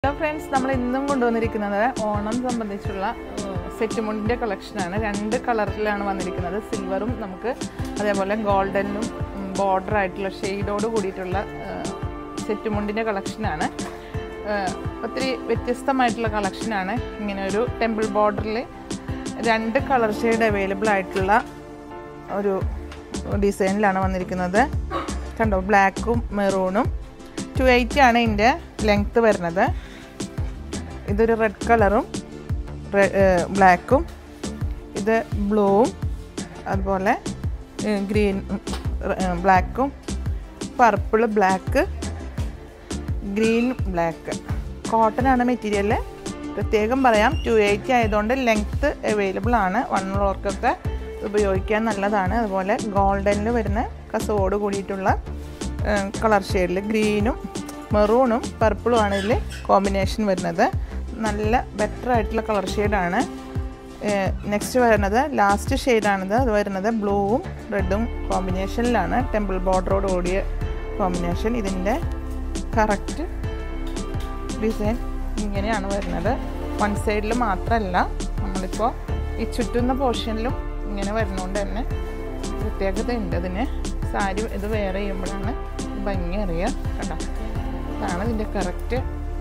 hello friends നമ്മൾ ഇന്നും കൊണ്ടുവന്നിരിക്കുന്നത് ഓണം സംബന്ധിച്ചുള്ള സെറ്റ് മുണ്ടിൻ്റെ കളക്ഷനാണ് രണ്ട് കളറിലാണ് വന്നിരിക്കുന്നത് സിൽവറും നമുക്ക് അതേപോലെ ഗോൾഡനും ബോർഡർ ആയിട്ടുള്ള ഷെയ്ഡോട് കൂടിയിട്ടുള്ള സെറ്റ് മുണ്ടിൻ്റെ കളക്ഷനാണ് ഒത്തിരി വ്യത്യസ്തമായിട്ടുള്ള കളക്ഷനാണ് ഇങ്ങനെ ഒരു ടെമ്പിൾ ബോർഡറിൽ രണ്ട് കളർ ഷെയ്ഡ് അവൈലബിൾ ആയിട്ടുള്ള ഒരു ഡിസൈനിലാണ് വന്നിരിക്കുന്നത് കണ്ടോ ബ്ലാക്കും മെറൂണും ടു എയ്റ്റി ആണ് ഇതിൻ്റെ ലെങ്ത്ത് വരുന്നത് ഇതൊരു റെഡ് കളറും ബ്ലാക്കും ഇത് ബ്ലൂവും അതുപോലെ ഗ്രീൻ ബ്ലാക്കും purple black green black cotton ആണ് മെറ്റീരിയൽ പ്രത്യേകം പറയാം ടു എയ്റ്റി ആയതുകൊണ്ട് ലെങ്ത്ത് അവൈലബിൾ ആണ് വൺ ഉള്ളവർക്കൊക്കെ ഉപയോഗിക്കാൻ നല്ലതാണ് അതുപോലെ ഗോൾഡനിൽ വരുന്ന കസവോട് കൂടിയിട്ടുള്ള കളർ ഷെയ്ഡിൽ ഗ്രീനും മെറൂണും പർപ്പിളും ആണ് ഇതിൽ കോമ്പിനേഷൻ വരുന്നത് നല്ല ബെറ്റർ ആയിട്ടുള്ള കളർ ഷെയ്ഡാണ് നെക്സ്റ്റ് വരുന്നത് ലാസ്റ്റ് ഷെയ്ഡാണിത് അത് വരുന്നത് ബ്ലൂവും റെഡും കോമ്പിനേഷനിലാണ് ടെമ്പിൾ ബോർഡറോട് കൂടിയ കോമ്പിനേഷൻ ഇതിൻ്റെ കറക്റ്റ് ഡിസൈൻ ഇങ്ങനെയാണ് വരുന്നത് വൺ സൈഡിൽ മാത്രമല്ല നമ്മളിപ്പോൾ ഈ ചുറ്റുന്ന പോർഷനിലും ഇങ്ങനെ വരുന്നതുകൊണ്ട് തന്നെ പ്രത്യേകത ഉണ്ട് അതിന് സാരി ഇത് വേറെ ചെയ്യുമ്പോഴാണ് ഭംഗി അറിയുക കണ്ട ഇതാണ് ഇതിൻ്റെ കറക്റ്റ്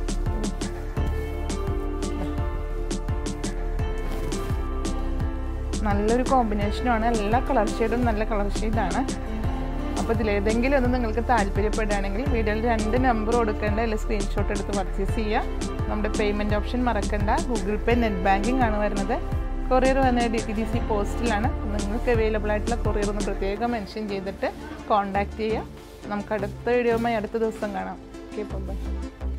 നല്ലൊരു കോമ്പിനേഷനുമാണ് എല്ലാ കളർ ഷെയ്ഡും നല്ല കളർ ഷെയ്ഡാണ് അപ്പോൾ ഇതിലേതെങ്കിലും ഒന്ന് നിങ്ങൾക്ക് താല്പര്യപ്പെടുകയാണെങ്കിൽ വീഡിയോയിൽ രണ്ട് നമ്പർ കൊടുക്കേണ്ട അല്ലെങ്കിൽ സ്ക്രീൻഷോട്ട് എടുത്ത് പർച്ചേസ് ചെയ്യുക നമ്മുടെ പേയ്മെൻറ്റ് ഓപ്ഷൻ മറക്കണ്ട ഗൂഗിൾ പേ നെറ്റ് ബാങ്കിങ് ആണ് വരുന്നത് കൊറിയർ വന്ന ഡി ടി ഡി സി പോസ്റ്റിലാണ് നിങ്ങൾക്ക് അവൈലബിൾ ആയിട്ടുള്ള കൊറിയർ ഒന്ന് പ്രത്യേകം മെൻഷൻ ചെയ്തിട്ട് കോൺടാക്റ്റ് ചെയ്യുക നമുക്ക് അടുത്ത വീഡിയോയുമായി അടുത്ത ദിവസം കാണാം ഓക്കെ ബൈ